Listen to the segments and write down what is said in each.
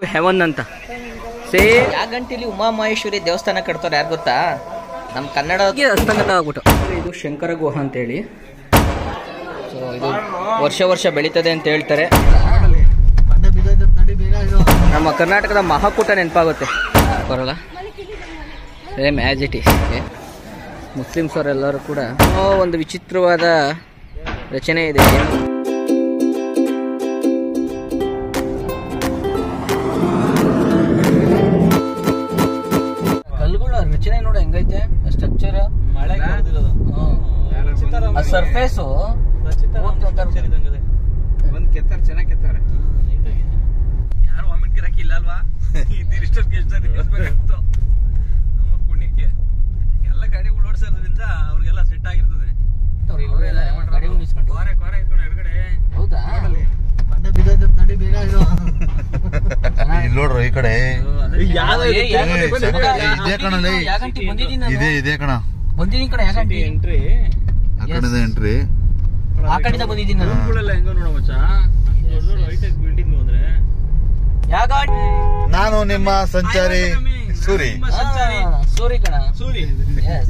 Haven ಅಂತ ಸೇ ಯಾಗಂಟಿಲಿ ಉಮಾಮಹೇಶ್ವರಿ ದೇವಸ್ಥಾನ ಕಟ್ತಾರೆ ಯಾರು ಗೊತ್ತಾ ನಮ್ಮ ಕನ್ನಡ ಹಸ್ತಂಗತ ಆಗ್ಬಿಟ್ಟು ಇದು ಶಂಕರ ಗುಹ ಅಂತೇಳಿ ಸೊ ಇದು ವರ್ಷ ವರ್ಷ ಬೆಳೀತದೆ ಅಂತ ಹೇಳ್ತಾರೆ ನಮ್ಮ ಕರ್ನಾಟಕದ ಮಹಾಕೂಟ ನೆನಪಾಗುತ್ತೆ ಬರಲ್ಲ same as it is Muslims ಅವರೆಲ್ಲರೂ ಕೂಡ ಏನೋ ಒಂದು ವಿಚಿತ್ರವಾದ ರಚನೆ ಇದೆ ಕಲ್ಲುಗಳ ರಚನೆ ನೋಡ ಹೆಂಗೈತೆ ಸ್ಟ್ರಕ್ಚರ್ ಮಳೆ ಆ ಸರ್ಫೇಸು ಒಂದ್ ಕೆತ್ತಾರ ಚೆನ್ನಾಗಿ ಕೆತ್ತಾರೆ ಯಾರು ವಾಮಿಟ್ ಗಿರಾಕಿ ಇಲ್ಲ ಅಲ್ವಾ ಇದಿಷ್ಟೊತ್ತು ಗೆಸ್ಟ್ ಇರ್ಬೇಕಾಗ್ತು ನಮ್ಮ ಪುಣ್ಯಕ್ಕೆ ಎಲ್ಲ ಗಾಡಿಗಳು ಓಡಿಸೋದ್ರಿಂದ ಅವ್ರಿಗೆಲ್ಲ ಸೆಟ್ ಆಗಿರ್ತದೆ ಗಾಡಿ ನಿಲ್ಸ್ಕೊಂಡು ಕೋರೆ ಕೋರೆ ಇಟ್ಕೊಂಡು ಎಡಗಡೆ ಹೌದಾ ಇಲ್ಲಿ ನೋಡ್ರು ಈ ಕಡೆ ಏ, ಯಾಗಂಟಿ ಏ, ಮಗ, ಇದೇ ಕಣಲೆ. ಯಾಗಂಟಿ ಬಂದಿದ್ದೀನಿ ನಾನು. ಇದೇ ಇದೇ ಕಣ ಬಂದಿದ್ದೀನಿ ಕಣ ಯಾಗಂಟಿ ಎಂಟ್ರಿ ಆ ಕಡೆದ ಎಂಟ್ರಿ ಆ ಕಡೆಯಿಂದ ಬಂದಿದ್ದೀನಿ ನಾನು ರೂಮ್ಗಳೆಲ್ಲ ಹೆಂಗೋ ನೋಡೋ ಮಚ್ಚ ದೊಡ್ಡ ದೊಡ್ಡ ಹೈಟೆಕ್ ಬಿಲ್ಡಿಂಗ್ ಅಂದ್ರೆ ಯಾಗಂಟಿ ನಾನು ನಿಮ್ಮ ಸಂಚಾರಿ ಸೂರಿ ನಿಮ್ಮ ಸಂಚಾರಿ ಆ, ಸೂರಿ ಕಣ ಸೂರಿ Yes.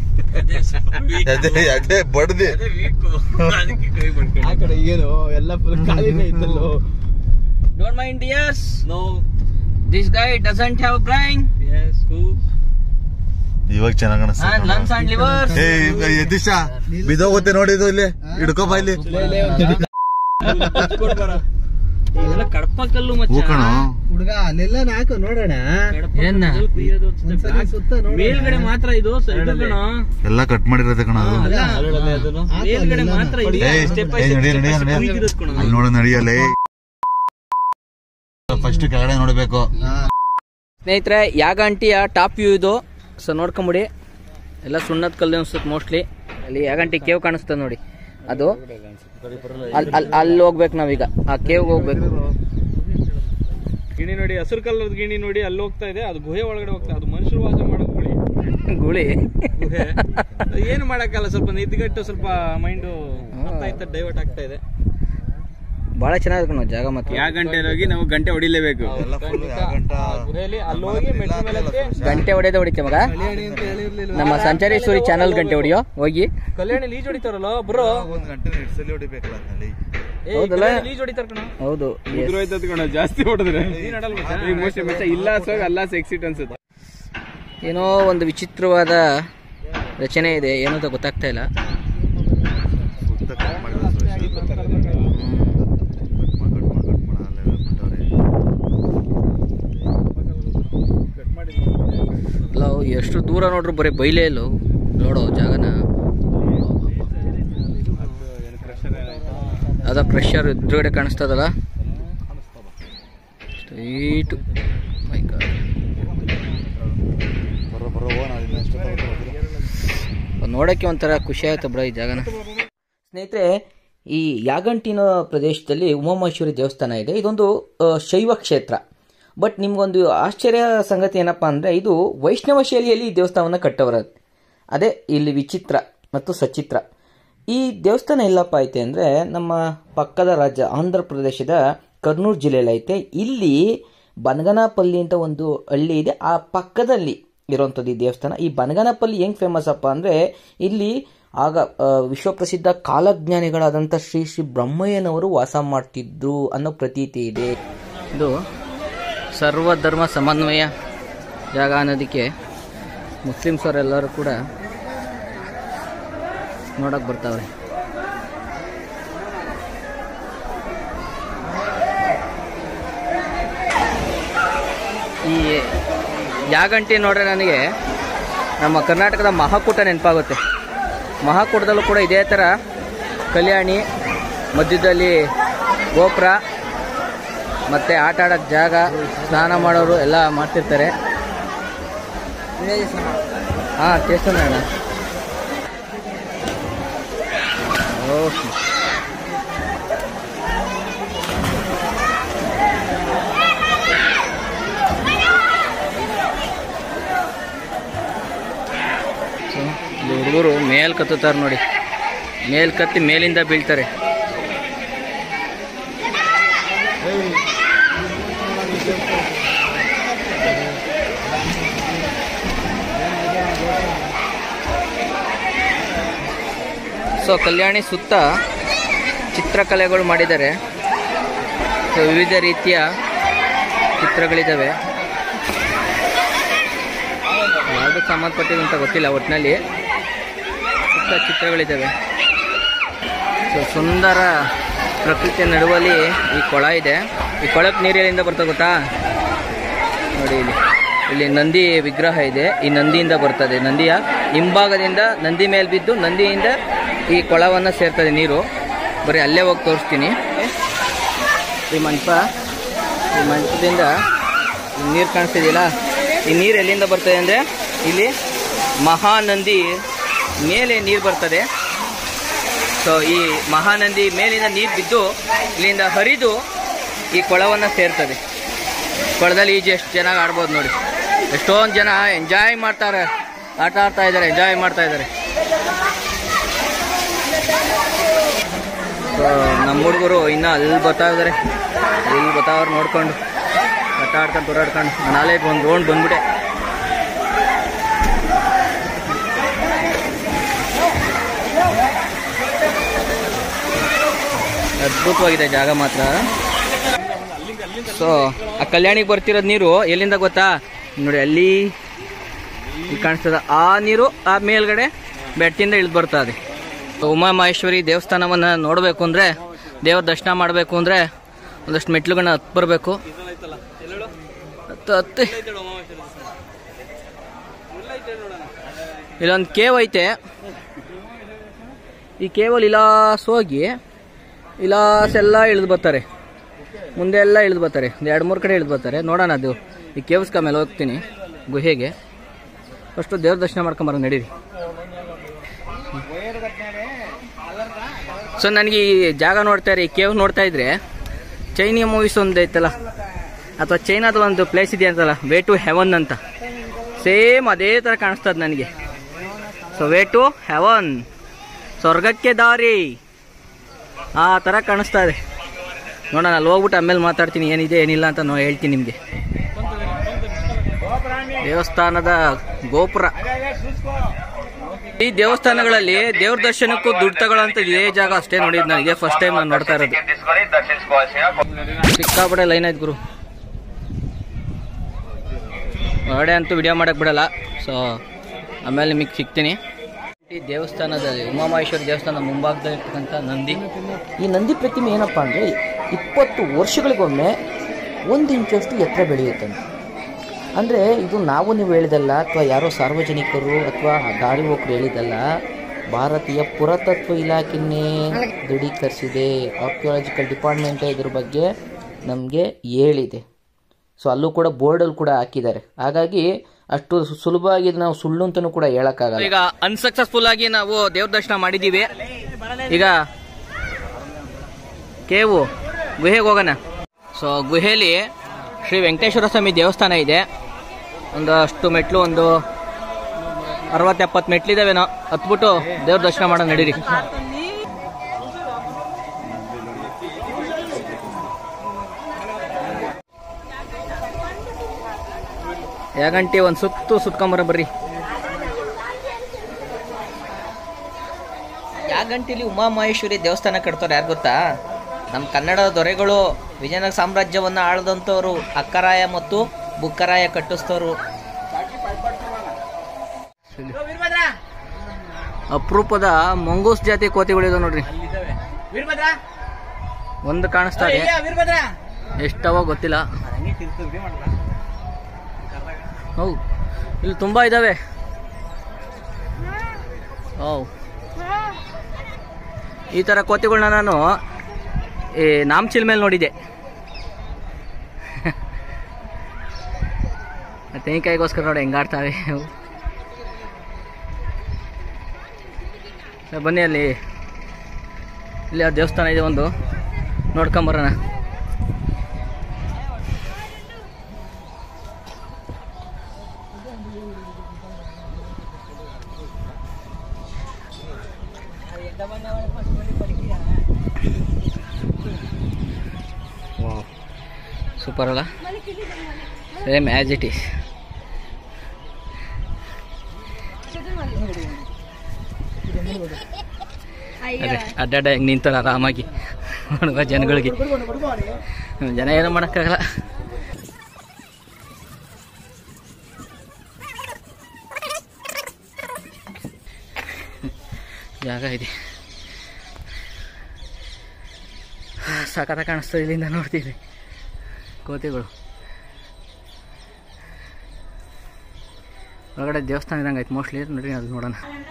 ಅದೇ ಅದೇ ಬಡ್ದಿ ಅದೇ ವೀಕು ಅದಕ್ಕೆ ಕೈ ಆ ಕಡೆ ಏನು ಎಲ್ಲ ಫುಲ್ ಖಾಲಿನೇ ಇತ್ತಲ್ಲೋ Don't mind dears. No This guy doesn't have brain yes ಹೂ ಇವಾಗ ಚೆನ್ನಾಗ್ and lungs and livers. ಏ ಯತೀಶ ಬಿದೋಗುತ್ತೆ ನೋಡಿದು ಇಲ್ಲಿ ಹಿಡ್ಕೊಬ ಇಲ್ಲಿ ಇದೆಲ್ಲ ಕಡಪ ಕಲ್ಲು ಮಚ್ಚ ಹೂ ಕಣ ಹುಡುಗ ಅಲ್ಲೆಲ್ಲ ನಾಕು ನೋಡೋಣ ಕಡಪ ಏನ್ನ? ಕಲ್ಲು ಕುಯ್ಯೋದು ಅನ್ಸುತ್ತೆ. ಒಂದ್ಸಲ ಬ್ಯಾಕ್- ಸುತ್ತ ನೋಡೋಣ. ಮೇಲ್ಗಡೆ ಮಾತ್ರ ಇದು ಇದು ಕಣ ಎಲ್ಲ ಕಟ್ ಮಾಡಿರೋದೆ ಕಣ ಅದು ಅಲ್ಲ ಹಾಕು ಮೇಲ್ಗಡೆ ಅಲ್ಲೆಲ್ಲ ಮಾತ್ರ ಇದು ಏಯ್, ಸ್ಟೆಪ್ ಬೈ ಏಯ್, ಸ್ಟೆಪ್ ನಡಿ, ನಡಿ, ಸ್ಟೆಪ್ ನಡಿ. ಕುಯ್ದಿರೋದು ಕಣ ಅಲ್ಲಿ ನೋಡ ನಡಿಯಲ್ಲ ಫಸ್ಟ್ ಕೆಳಗಡೆ ನೋಡ್ಬೇಕು ಸ್ನೇಹಿತರೆ ಯಾಗಂಟಿಯ ಟಾಪ್ ವ್ಯೂ ಇದು ಸೊ ನೋಡ್ಕೊಂಬಿಡಿ ಎಲ್ಲ ಸುಣ್ಣದ ಕಲ್ಲು ಅನ್ಸುತ್ತೆ ಮೋಸ್ಟ್ಲಿ ಅಲ್ಲಿ ಯಾಗಂಟಿ ಕೇವ್ ಕಾಣಿಸ್ತದೆ ನೋಡಿ ಅದು ಅಲ್ಲಿ ಅಲ್ಲಿ ಅಲ್ಲಿ ಹೋಗ್ಬೇಕು ನಾವೀಗ ಆ ಕೇವ್ಗೆ ಹೋಗ್ಬೇಕು ಗಿಣಿ ನೋಡಿ ಹಸಿರು ಕಲರ್ ಗಿಣಿ ನೋಡಿ ಅಲ್ಲಿ ಹೋಗ್ತಾ ಇದೆ ಅದು ಗುಹೆ ಒಳಗಡೆ ಹೋಗ್ತಾ ಅದು ಮನುಷ್ಯರು ವಾಸ ಮಾಡೋ ಗುಳಿ ಗುಳಿ ಗುಹೆ ಏನು ಮಾಡಕ್ಕಲ್ಲ ಸ್ವಲ್ಪ ನಿದ್ಗಟ್ಟು ಸ್ವಲ್ಪ ಮೈಂಡು ಅರ್ಥ ಆಯ್ತಾ ಡೈವರ್ಟ್ ಆಗ್ತಾ ಇದೆ ಭಾಳ ಚೆನ್ನಾಗಿದೆ ಕಣ ಜಾಗ ಮಾತ್ರ ಯಾವ ಗಂಟೆ ಹೋಗಿ ನಾವು ಗಂಟೆ ಹೊಡಿಲೇಬೇಕು ಗುಹೆಯಲ್ಲಿ ಅಲ್ಲಿ ಹೋಗಿ ಮೆಟ್ಲ ಮೇಲೆ ಹತ್ತಿ ಗಂಟೆ ಹೊಡೆಯೋದೇ ಹೊಡಿತೆ ಮಗ ನಮ್ಮ ಸಂಚಾರಿ ಸೂರಿ ಚಾನಲ್ ಗಂಟೆ ಹೊಡಿಯೋ ಹೋಗಿ ಕಲ್ಯಾಣಿ ಲೀಜ್ ಹೊಡಿತಾರಲ್ಲ ಬ್ರೋ ಒಂದ್ ಗಂಟೆ ಹಿಡ್ಸಲಿ ಹೊಡಿಬೇಕಲ್ಲ ಅದ್ರಲ್ಲಿ. ಹೌದಲ್ಲ? ಲೀಜ್ ಹೊಡಿತಾರ ಕಣ ಹೌದು yes. ಕಣ ಜಾಸ್ತಿ ಹೊಡೆದ್ರೆ ನೀನ್ ಆಡಲ್ವಾ ಮೋಸ್ಟ್ ಮಚ್ಚ ಇಲ್ಲ ಸೋಗ ಅಲ್ಲ ಎಕ್ಸಿಟ್ ಅನ್ಸುತ್ತೆ ಏನೋ ಒಂದು ವಿಚಿತ್ರವಾದ ರಚನೆ ಇದೆ ಏನೋ ಅಂತ ಗೊತ್ತಾಗ್ತಾ ಇಲ್ಲ ಸುತ್ತ cut ಮಾಡಿರೋ ಸುರೇಶ್. cut ಮಾಡ್, cut ಮಾಡ್, cut ಮಾಡ್, ಅಲ್ಲೆಲ್ಲ ಬಿಟ್ಟವ್ರೆ. ಅಲ್ಲ ಅವು ಎಷ್ಟು ದೂರ ನೋಡ್ರು ಬರೀ ಬೈಲೇ ಇಲ್ಲ ಅವು. ನೋಡೋ ಜಾಗನ ಅದ ಕ್ರಷರ್ ಎದುರುಗಡೆ ಕಾಣಿಸ್ತದಲ್ಲ ಸ್ಟ್ರೈಟ್ ಮೈ ಗಾಡ್ ಬರೋ ಬರೋ ಹೋಗೋಣ, ಇನ್ನು ಎಷ್ಟು ಹೊತ್ತು ಹೋಗ್ತೀರಾ? ನೋಡೋಕ್ಕೆ ಒಂಥರ ಖುಷಿ ಆಯ್ತು ಬ್ರೋ ಈ ಜಾಗನ ಸ್ನೇಹಿತರೆ ಈ ಯಾಗಂಟಿನ ಪ್ರದೇಶದಲ್ಲಿ ಉಮಾಮಹೇಶ್ವರಿ ದೇವಸ್ಥಾನ ಇದೆ ಇದೊಂದು ಆ, ಶೈವ ಕ್ಷೇತ್ರ ಬಟ್ ನಿಮ್ಗೊಂದು ಆಶ್ಚರ್ಯ ಸಂಗತಿ ಏನಪ್ಪ ಅಂದರೆ ಇದು ವೈಷ್ಣವ ಶೈಲಿಯಲ್ಲಿ ಈ ದೇವಸ್ಥಾನವನ್ನು ಕಟ್ಟವರ ಅದೇ ಇಲ್ಲಿ ವಿಚಿತ್ರ ಮತ್ತು ಸಚಿತ್ರ ಈ ದೇವಸ್ಥಾನ ಎಲ್ಲಪ್ಪ ಐತೆ ಅಂದರೆ ನಮ್ಮ ಪಕ್ಕದ ರಾಜ್ಯ ಆಂಧ್ರ ಪ್ರದೇಶದ ಕರ್ನೂಲ್ ಜಿಲ್ಲೆಯಲ್ಲಿ ಐತೆ ಇಲ್ಲಿ ಬನಗನಪಲ್ಲಿ ಅಂತ ಒಂದು ಹಳ್ಳಿ ಇದೆ ಆ ಪಕ್ಕದಲ್ಲಿ ಇರುವಂಥದ್ದು ಈ ದೇವಸ್ಥಾನ ಈ ಬನಗನಪಲ್ಲಿ ಹೆಂಗ್ ಫೇಮಸ್ ಅಪ್ಪ ಅಂದರೆ ಇಲ್ಲಿ ಆಗ ಆ, ವಿಶ್ವಪ್ರಸಿದ್ಧ ಕಾಲಜ್ಞಾನಿಗಳಾದಂಥ ಶ್ರೀ ಶ್ರೀ ಬ್ರಹ್ಮಯ್ಯನವರು ವಾಸ ಮಾಡ್ತಿದ್ರು ಅನ್ನೋ ಪ್ರತೀತಿ ಇದೆ ಇದು ಸರ್ವಧರ್ಮ ಸಮನ್ವಯ ಜಾಗ ಅನ್ನೋದಕ್ಕೆ ಮುಸ್ಲಿಮ್ಸ್ ಅವರೆಲ್ಲರೂ ಕೂಡ ನೋಡಕ್ ಬರ್ತಾವ್ರೆ ಈ ಯಾಗಂಟಿ ನೋಡ್ರೆ ನನಗೆ ನಮ್ಮ ಕರ್ನಾಟಕದ ಮಹಾಕೂಟ ನೆನಪಾಗುತ್ತೆ ಮಹಾಕೂಟದಲ್ಲೂ ಕೂಡ ಇದೇ ಥರ ಕಲ್ಯಾಣಿ ಮಧ್ಯದಲ್ಲಿ ಗೋಪುರ ಮತ್ತು ಆಟ ಆಡೋಕ್ಕೆ ಜಾಗ ಸ್ನಾನ ಮಾಡೋರು ಎಲ್ಲ ಮಾಡ್ತಿರ್ತಾರೆ ಹಾಂ ಟೇಸ್ಟ್ ಅಣ್ಣ ಓಕೆ ಸೊ ಇಲ್ಲಿ ಹುಡುಗರು ಮೇಲ್ ಕತ್ತುತ್ತಾರೆ ನೋಡಿ ಮೇಲ್ ಕತ್ತಿ ಮೇಲಿಂದ ಬೀಳ್ತಾರೆ ಸೊ ಕಲ್ಯಾಣಿ ಸುತ್ತ ಚಿತ್ರಕಲೆಗಳು ಮಾಡಿದ್ದಾರೆ ಸೊ ವಿವಿಧ ರೀತಿಯ ಚಿತ್ರಗಳಿದ್ದಾವೆ ಯಾವುದು ಸಂಬಂಧಪಟ್ಟಿದಂತ ಗೊತ್ತಿಲ್ಲ ಒಟ್ಟಿನಲ್ಲಿ ಸುತ್ತ ಚಿತ್ರಗಳಿದ್ದಾವೆ ಸೊ ಸುಂದರ ಪ್ರಕೃತಿಯ ನಡುವಲ್ಲಿ ಈ ಕೊಳ ಇದೆ ಈ ಕೊಳಕ್ಕೆ ನೀರು ಎಲ್ಲಿಂದ ಬರ್ತದೆ ಗೊತ್ತಾ ನೋಡಿ ಇಲ್ಲಿ ಇಲ್ಲಿ ನಂದಿ ವಿಗ್ರಹ ಇದೆ ಈ ನಂದಿಯಿಂದ ಬರ್ತದೆ ನಂದಿಯ ಹಿಂಭಾಗದಿಂದ ನಂದಿ ಮೇಲೆ ಬಿದ್ದು ನಂದಿಯಿಂದ ಈ ಕೊಳವನ್ನು ಸೇರ್ತದೆ ನೀರು ಬರೀ ಅಲ್ಲೇ ಹೋಗಿ ತೋರಿಸ್ತೀನಿ ಈ ಮಂಟಪ ಈ ಮಂಟಪದಿಂದ ನೀರು ಕಾಣಿಸ್ತಿದೆಯಲ್ಲ ಈ ನೀರು ಎಲ್ಲಿಂದ ಬರ್ತದೆ ಅಂದರೆ ಇಲ್ಲಿ ಮಹಾನಂದಿ ಮೇಲೆ ನೀರು ಬರ್ತದೆ ಸೊ ಈ ಮಹಾನಂದಿ ಮೇಲಿಂದ ನೀರು ಬಿದ್ದು ಇಲ್ಲಿಂದ ಹರಿದು ಈ ಕೊಳವನ್ನು ಸೇರ್ತದೆ ಕೊಳದಲ್ಲಿ ಈಜು ಎಷ್ಟು ಚೆನ್ನಾಗಿ ಆಡ್ಬೋದು ನೋಡಿ ಎಷ್ಟೊಂದು ಜನ ಎಂಜಾಯ್ ಮಾಡ್ತಾರೆ ಆಟ ಆಡ್ತಾ ಇದ್ದಾರೆ ಎಂಜಾಯ್ ಮಾಡ್ತಾ ಇದ್ದಾರೆ ಸೊ ನಮ್ಮ ಹುಡುಗರು ಇನ್ನೂ ಅಲ್ಲಿ ಬರ್ತಾ ಇದ್ದಾರೆ ಇಲ್ಲಿ ಬರ್ತಾವ್ರು ನೋಡ್ಕೊಂಡು ಆಟ ಆಡ್ಕೊಂಡು ತೋರಾಡ್ಕೊಂಡು ನಾಳೆ ಒಂದು ರೌಂಡ್ ಬಂದ್ಬಿಟ್ಟೆ ಅದ್ಭುತವಾಗಿದೆ ಜಾಗ ಮಾತ್ರ ಸೊ ಆ ಕಲ್ಯಾಣಿಗೆ ಬರ್ತಿರೋದು ನೀರು ಎಲ್ಲಿಂದ ಗೊತ್ತಾ ನೋಡಿ ಅಲ್ಲಿ ಇಲ್ಲಿ ಕಾಣಿಸ್ತದ ಆ ನೀರು ಆ ಮೇಲ್ಗಡೆ ಬೆಟ್ಟದಿಂದ ಇಳಿದು ಬರ್ತಾ ಇದೆ ಉಮಾ ಮಹೇಶ್ವರಿ ದೇವಸ್ಥಾನವನ್ನ ನೋಡಬೇಕು ಅಂದ್ರೆ ದೇವ್ರ ದರ್ಶನ ಮಾಡಬೇಕು ಅಂದ್ರೆ ಒಂದಷ್ಟು ಮೆಟ್ಲುಗಳನ್ನ ಹತ್ತು ಬರಬೇಕು ಹತ್ತು ಹತ್ತು ಇಲ್ಲೊಂದು ಕೇವ್ ಐತೆ ಈ ಕೇವಲ್ ಇಲಾಸ್ ಹೋಗಿ ಇಲಾಸ್ ಎಲ್ಲ ಇಳಿದು ಬರ್ತಾರೆ ಮುಂದೆ ಎಲ್ಲ ಇಳಿದು ಬರ್ತಾರೆ ಒಂದು ಎರಡು ಮೂರು ಕಡೆ ಇಳಿದು ಬರ್ತಾರೆ ನೋಡೋಣ ಅದು ಈ ಕೇವ್ಸ್ಕ ಮೇಲೆ ಹೋಗ್ತೀನಿ ಗುಹೆಗೆ ಫಸ್ಟು ದೇವ್ರ ದರ್ಶನ ಮಾಡ್ಕೊಂಬರೋ ನಡೀರಿ ಸೊ ನನಗೆ ಈ ಜಾಗ ನೋಡ್ತಾ ಇರಿ ಈ ಕೇವ್ ನೋಡ್ತಾ ಇದ್ರೆ ಚೈನೀಯ ಮೂವೀಸ್ ಒಂದು ಐತಲ್ಲ ಅಥವಾ ಚೈನಾದ ಒಂದು ಪ್ಲೇಸ್ ಇದೆ ಅಂತಲ್ಲ ವೇ ಟು ಹೆವನ್ ಅಂತ ಸೇಮ್ ಅದೇ ಥರ ಕಾಣಿಸ್ತದೆ ನನಗೆ ಸೊ ವೇ ಟು ಹೆವನ್ ಸ್ವರ್ಗಕ್ಕೆ ದಾರಿ ಆ ಥರ ಕಾಣಿಸ್ತಾ ಇದೆ ನೋಡೋಣ ಅಲ್ಲಿ ಹೋಗ್ಬಿಟ್ಟು ಆಮೇಲೆ ಮಾತಾಡ್ತೀನಿ ಏನಿದೆ ಏನಿಲ್ಲ ಅಂತ ನೋ ಹೇಳ್ತೀನಿ ನಿಮಗೆ ದೇವಸ್ಥಾನದ ಗೋಪುರ ಈ ದೇವಸ್ಥಾನಗಳಲ್ಲಿ ದೇವ್ರ ದರ್ಶನಕ್ಕೂ ದುಡ್ಡು ತಗೊಳ್ಳೋಂಥ ಇದೇ ಜಾಗ ಅಷ್ಟೇ ನೋಡಿದ್ ನಾನು ಇದೇ ಫಸ್ಟ್ ಟೈಮ್ ನಾನು ನೋಡ್ತಾ ಇರೋದು ಸಿಕ್ಕಾಪಡೆ ಲೈನ್ ಆಯ್ತು ಗುರು ಹೊರಗಡೆ ಅಂತೂ ವಿಡಿಯೋ ಮಾಡಕ್ ಬಿಡಲ್ಲ ಸೊ ಆಮೇಲೆ ನಿಮಗೆ ಸಿಗ್ತೀನಿ ಈ ದೇವಸ್ಥಾನದಲ್ಲಿ ಉಮಾಮಹೇಶ್ವರಿ ದೇವಸ್ಥಾನದ ಮುಂಭಾಗದಲ್ಲಿರ್ತಕ್ಕಂಥ ನಂದಿ ಈ ನಂದಿ ಪ್ರತಿಮೆ ಏನಪ್ಪ ಅಂದರೆ ಇಪ್ಪತ್ತು ವರ್ಷಗಳಿಗೊಮ್ಮೆ ಒಂದು ಇಂಚಷ್ಟು ಎತ್ತರ ಬೆಳೆಯುತ್ತಂತೆ ಅಂದರೆ ಇದು ನಾವು ನೀವು ಹೇಳಿದಲ್ಲ ಅಥವಾ ಯಾರೋ ಸಾರ್ವಜನಿಕರು ಅಥವಾ ದಾರಿ ಹೋಕರು ಹೇಳಿದಲ್ಲ ಭಾರತೀಯ ಪುರಾತತ್ವ ಇಲಾಖೆನೇ ದೃಢೀಕರಿಸಿದೆ ಆರ್ಕಿಯಾಲಜಿಕಲ್ ಡಿಪಾರ್ಟ್ಮೆಂಟೇ ಇದ್ರ ಬಗ್ಗೆ ನಮಗೆ ಹೇಳಿದೆ ಸೊ ಅಲ್ಲೂ ಕೂಡ ಬೋರ್ಡಲ್ಲಿ ಕೂಡ ಹಾಕಿದ್ದಾರೆ ಹಾಗಾಗಿ ಅಷ್ಟು ಸು- ಸುಲಭವಾಗಿ ಇದು ನಾವು ಸುಳ್ಳು ಅಂತಲೂ ಕೂಡ ಹೇಳೋಕ್ಕಾಗಲ್ಲ ಈಗ ಅನ್ಸಕ್ಸಸ್ಫುಲ್ ಆಗಿ ನಾವು ದೇವ್ರ ದರ್ಶನ ಮಾಡಿದ್ದೀವಿ ಈಗ ಕೇವು ಗುಹೆಗೆ ಹೋಗೋಣ ಸೊ ಗುಹೆಯಲ್ಲಿ ಶ್ರೀ ವೆಂಕಟೇಶ್ವರ ಸ್ವಾಮಿ ದೇವಸ್ಥಾನ ಇದೆ ಒಂದು ಅಷ್ಟು ಮೆಟ್ಲು ಒಂದು ಅರವತ್ತು ಎಪ್ಪತ್ತು ಮೆಟ್ಲಿದಾವೇನೋ ಹತ್ಬಿಟ್ಟು ದೇವ್ರ ದರ್ಶನ ಮಾಡೋಣ ನಡೀರಿ ಯಾಗಂಟಿ ಒಂದು ಸುತ್ತು ಸುತ್ಕೊಂಬರ ಬರ್ರಿ ಯಾಗಂಟಿಲಿ ಉಮಾಮಹೇಶ್ವರಿ ದೇವಸ್ಥಾನ ಕಟ್ತಾರೆ ಯಾರು ಗೊತ್ತಾ ನಮ್ಮ ಕನ್ನಡದ ದೊರೆಗಳು ವಿಜಯನಗರ ಸಾಮ್ರಾಜ್ಯವನ್ನ ಆಳದಂಥವ್ರು ಅಕ್ಕರಾಯ ಮತ್ತು ಬುಕ್ಕರಾಯ ಕಟ್ಟಿಸ್ತವ್ರು ಅಪರೂಪದ ಮಂಗೂಸ್ ಜಾತಿ ಕೋತಿಗಳಿದಾವೆ ನೋಡ್ರಿ ಒಂದು ಕಾಣಿಸ್ತಾ ಇದೆ ಎಷ್ಟವ ಗೊತ್ತಿಲ್ಲ ಹೌದು ಇಲ್ಲಿ ತುಂಬಾ ಇದಾವೆ ಹೌ ಈ ಥರ ಕೋತಿಗಳನ್ನ ನಾನು ಈ ನಾಮಚಿಲ್ ಮೇಲೆ ನೋಡಿದ್ದೆ ತೆಂಗಿನಕಾಯಿಗೋಸ್ಕರ ನೋಡಿ ಹೆಂಗಾಡ್ತಾವೆ ಅವು. ಬನ್ನಿ ಅಲ್ಲಿ ಇಲ್ಲಿ ಆ ದೇವಸ್ಥಾನ ಇದೆ ಒಂದು ನೋಡ್ಕೊಂಬರೋಣ ಸೂಪರ್ ಅಲ್ಲ ಸೇಮ್ ಆ್ಯಸ್ ಇಟ್ ಈಸ್ ಅದೇ ಅಡ್ಡಾಡ ಹೆಂಗೆ ನಿಂತಾರೆ ಆರಾಮಾಗಿ ನೋಡುವ ಜನಗಳಿಗೆ ಜನ ಏನೂ ಮಾಡೋಕ್ಕಾಗಲ್ಲ ಜಾಗ ಇದೆ ಸಖತ್ತ ಕಾಣಿಸ್ತದೆ ಇಲ್ಲಿಂದ ನೋಡ್ತೀವಿ ಕೋತಿಗಳು ಒಳಗಡೆ ದೇವಸ್ಥಾನ ಇದ್ದಂಗೆ ಆಯ್ತು ಮೋಸ್ಟ್ಲಿ ನೋಡಿ ಅದು ನೋಡೋಣ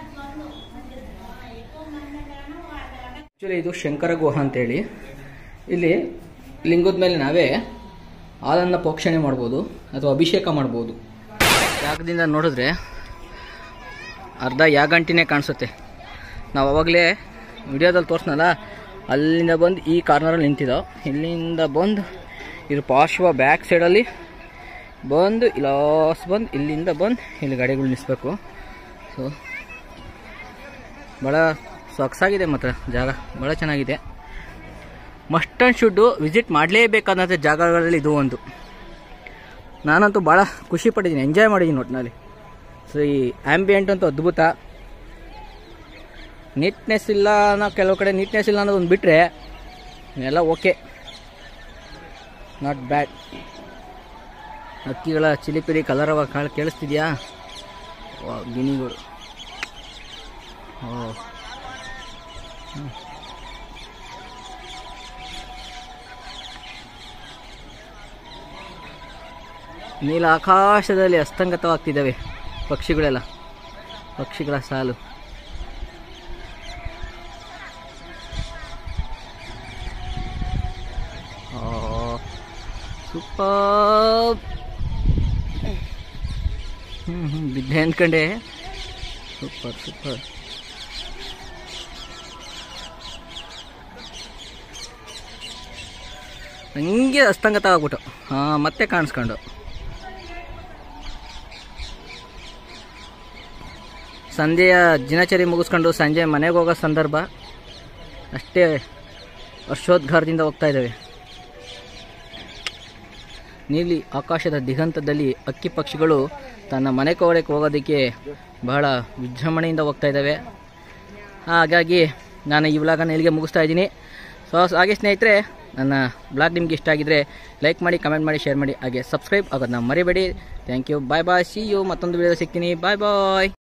ಆ್ಯಕ್ಚುಲಿ ಇದು ಶಂಕರ ಗುಹ ಅಂತೇಳಿ ಇಲ್ಲಿ ಲಿಂಗದ ಮೇಲೆ ನಾವೇ ಹಾಲನ್ನು ಪೋಕ್ಷಣೆ ಮಾಡ್ಬೋದು ಅಥವಾ ಅಭಿಷೇಕ ಮಾಡ್ಬೋದು ಜಾಗದಿಂದ ನೋಡಿದ್ರೆ ಅರ್ಧ ಯಾಗಂಟಿನೇ ಕಾಣಿಸುತ್ತೆ ನಾವು ಅವಾಗಲೇ ವಿಡಿಯೋದಲ್ಲಿ ತೋರಿಸ್ನಲ್ಲ ಅಲ್ಲಿಂದ ಬಂದು ಈ ಕಾರ್ನರಲ್ಲಿ ನಿಂತಿದ್ದೋ ಇಲ್ಲಿಂದ ಬಂದು ಇದು ಪಾರ್ಶ್ವ ಬ್ಯಾಕ್ ಸೈಡಲ್ಲಿ ಬಂದು ಇಲಾಸ್ ಬಂದು ಇಲ್ಲಿಂದ ಬಂದು ಇಲ್ಲಿ ಗಾಡಿಗಳು ನಿಲ್ಲಿಸ್ಬೇಕು ಸೊ ಭಾಳ ಸೊಗಸಾಗಿದೆ ಮಾತ್ರ ಜಾಗ ಭಾಳ ಚೆನ್ನಾಗಿದೆ ಮಸ್ಟ್ ಆ್ಯಂಡ್ ಶುಡ್ಡು ವಿಸಿಟ್ ಮಾಡಲೇಬೇಕಾದಂಥ ಜಾಗಗಳಲ್ಲಿ ಇದು ಒಂದು ನಾನಂತೂ ಭಾಳ ಖುಷಿ ಪಟ್ಟಿದ್ದೀನಿ ಎಂಜಾಯ್ ಮಾಡಿದ್ದೀನಿ ಒಟ್ಟಿನಲ್ಲಿ ಸೊ ಈ ಆ್ಯಂಬಿಯೆಂಟ್ ಅಂತೂ ಅದ್ಭುತ ನೀಟ್ನೆಸ್ ಇಲ್ಲ ಅನ್ನೋ ಕೆಲವು ಕಡೆ ನೀಟ್ನೆಸ್ ಇಲ್ಲ ಅನ್ನೋದೊಂದು ಬಿಟ್ಟರೆ ಎಲ್ಲ ಓಕೆ ನಾಟ್ ಬ್ಯಾಡ್ ಹಕ್ಕಿಗಳ ಚಿಲಿಪಿಲಿ ಕಲರವ ಕಾಳು ಕೇಳಿಸ್ತಿದ್ಯಾ ವಾ ಗಿಣಿಗಳು ಓ ಹ್ಮ್. ನೀಲ ಆಕಾಶದಲ್ಲಿ ಅಸ್ತಂಗತವಾಗ್ತಿದ್ದಾವೆ ಪಕ್ಷಿಗಳೆಲ್ಲ ಪಕ್ಷಿಗಳ ಸಾಲು ಸೂಪರ್ ಹ್ಞೂ ಹ್ಞೂ ಬಿದ್ದೆ ಅಂದ್ಕೊಂಡೆ ಸೂಪರ್ ಸೂಪರ್ ಹಂಗೆ ಅಸ್ತಂಗತ ಆಗ್ಬಿಟ್ಟು ಹಾಂ ಮತ್ತೆ ಕಾಣಿಸ್ಕೊಂಡು ಸಂಜೆಯ ದಿನಚರಿ ಮುಗಿಸ್ಕೊಂಡು ಸಂಜೆ ಮನೆಗೆ ಹೋಗೋ ಸಂದರ್ಭ ಅಷ್ಟೇ ವರ್ಷೋದ್ಗಾರದಿಂದ ಹೋಗ್ತಾ ಇದ್ದಾವೆ ನೀಲಿ ಆಕಾಶದ ದಿಗಂತದಲ್ಲಿ ಅಕ್ಕಿ ಪಕ್ಷಿಗಳು ತನ್ನ ಮನೆ ಕೋರಕ್ಕೆ ಹೋಗೋದಕ್ಕೆ ಬಹಳ ವಿಜೃಂಭಣೆಯಿಂದ ಹೋಗ್ತಾ ಇದ್ದಾವೆ ಹಾಗಾಗಿ ನಾನು ಈ ವ್ಲಾಗನ್ನು ಇಲ್ಲಿಗೆ ಮುಗಿಸ್ತಾ ಇದ್ದೀನಿ ಸೊ ಹಾಗೆ ಸ್ನೇಹಿತರೆ ನನ್ನ ಬ್ಲಾಗ್ ನಿಮ್ಗೆ ಇಷ್ಟ ಆಗಿದ್ರೆ ಲೈಕ್ ಮಾಡಿ ಕಮೆಂಟ್ ಮಾಡಿ ಶೇರ್ ಮಾಡಿ ಹಾಗೆ ಸಬ್ಸ್ಕ್ರೈಬ್ ಆಗೋದನ್ನ ಮರಿಬೇಡಿ thank you bye bye see you ಮತ್ತೊಂದು ವಿಡಿಯೋ ಸಿಗ್ತೀನಿ ಬಾಯ್ ಬಾಯ್